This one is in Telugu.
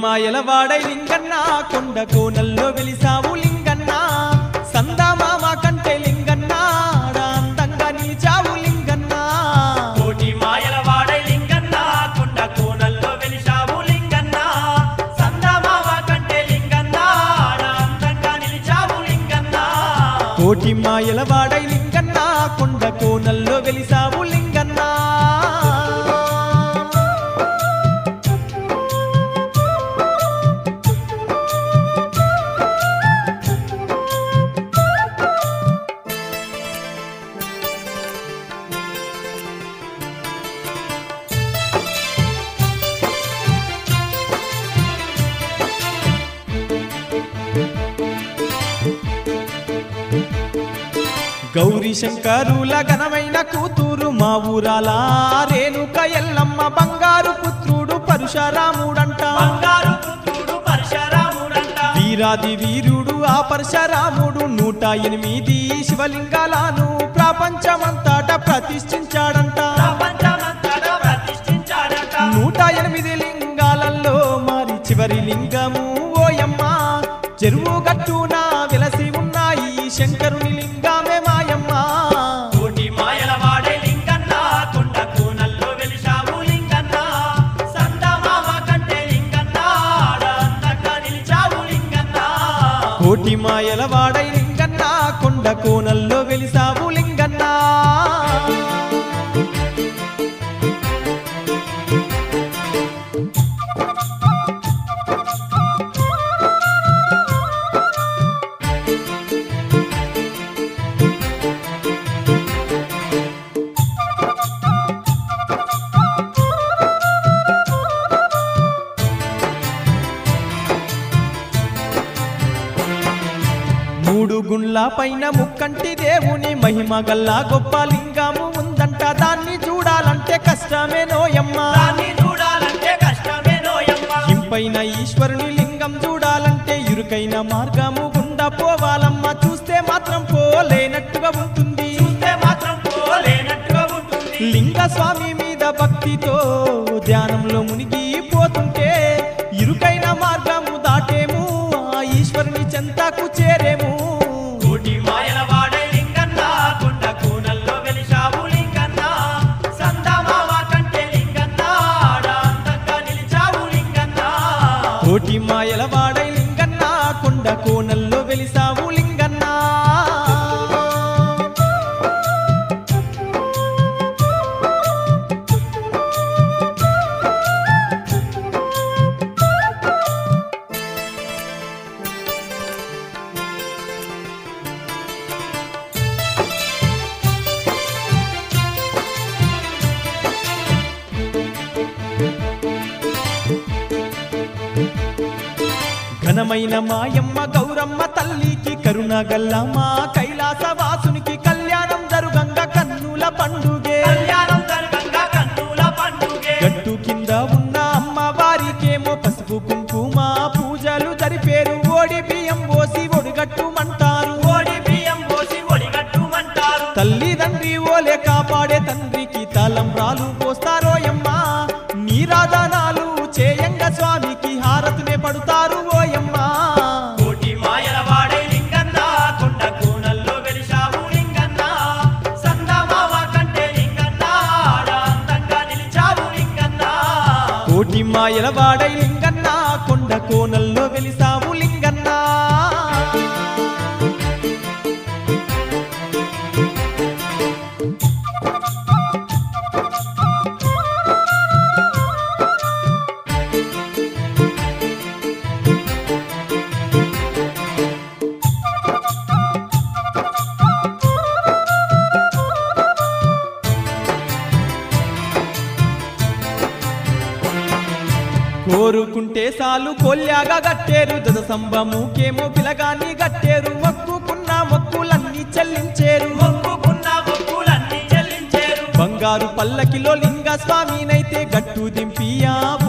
మాయలవాడై లింగన్న కొండ కోనల్లో వెలిసావు లింగన్న సందామామ కంటే లింగన్న ఆడ అందంగా నిలిచావు లింగన్న కోటి మాయల వాడై లింగన్న కొండ కోనల్లో వెలిశావు లింగన్న సందమామ కంటే లింగన్న ఆడ అందంగా నిలిచావు లింగన్న కోటి మాయలవాడై లింగన్న కొండ కోనల్లో వెలిసావు లింగన్న గౌరీ శంకరుల ఘనమైన కూతురు మా ఊరాల రేణుక ఎల్లమ్మ బంగారు పుత్రుడు పరశురాముడంట బంగారు పుత్రుడు పరశురాముడంట వీరాది వీరుడు ఆ పరశురాముడు నూట ఎనిమిది శివలింగాలను ప్రపంచమంతటా ప్రతిష్ఠించాడంట ప్రపంచమంతటా ప్రతిష్ఠించాడట నూట ఎనిమిది లింగాలలో మరి చివరి లింగము ఓయమ్మ చెరువు గట్టున వెలసి ఉన్నాయి శంకరుని లింగమే మాయమ్మ కోటి మాయల వాడే లింగన్న కొండ కోనల్లో వెలిశావు లింగన్న సందమామ కంటే లింగన్న ఆడ అందంగా నిలిచావు లింగన్న కోటి మాయల వాడై లింగన్న కొండ కోనల్లో వెలిసావు లింగన్న మూడు గుండ్ల పైన ముక్కంటి దేవుని మహిమ గల్లా గొప్ప లింగము ఉందంట దాన్ని చూడాలంటే కష్టమే నోయమ్మ దాన్ని చూడాలంటే కష్టమే నోయమ్మ ఇంపైన ఈశ్వరుని లింగం చూడాలంటే ఇరుకైన మార్గము గుండా పోవాలమ్మ చూస్తే మాత్రం పోలేనట్టుగా ఉంటుంది చూస్తే మాత్రం పోలేనట్టుగా ఉంటుంది లింగ స్వామి మీద భక్తితో ధ్యానంలో మునిగి పోతుంటే ఇరుకైన మార్గము దాటేము ఆ ఈశ్వరుని చెంతకు చేరేము కోటి మాయల వాడే లింగన్న కొండ కోనల్లో వెలిశావు లింగన్న సందమామ కంటే లింగన్న ఆడ అందంగా నిలిచావు లింగన్న కోటి మాయల వాడై లింగన్న కొండ కోనల్లో వెలిసావు లింగన్న ఘనమైన మాయమ్మ గౌరమ్మ తల్లికి కరుణ గల్ల మా కైలాస వాసునికి కళ్యాణం జరుగంగా కన్నుల పండుగే కళ్యాణం జరగంగా కన్నుల పండుగే గట్టు కింద ఉన్న అమ్మ వారికేమో పసుపు కుంకుమ పూజలు జరిపేరు ఓడి బియ్యం పోసి ఒడిగట్టుమంటారు ఓడి బియ్యం పోసి ఒడిగట్టుమంటారు తల్లిదండ్రి ఓలే కాపాడే తండ్రికి తలంబ్రాలు పోస్తారోయమ్మ నీరాధనాలు చేయంగా స్వామికి హారతినే పడుతారు ఓయమ్మ కోటి మాయల వాడే లింగన్న కొండ కోనల్లో వెలిశావు లింగన్న సందమామ కంటే లింగన్న ఆడ అందంగా నిలిచావు లింగన్న కోటి మాయల వాడై లింగన్న కొండ కోనల్లో వెలిసావు లింగన్న కోరుకుంటే సాలు కొల్యాగా గట్టేరు జత సంభముకేమో పిలగాన్ని గట్టేరు మొక్కుకున్న మొక్కులన్నీ చెల్లించేరు మొక్కుకున్న మొక్కులన్నీ చెల్లించేరు బంగారు పల్లకిలో లింగ స్వామినైతే గట్టు దింపి ఆ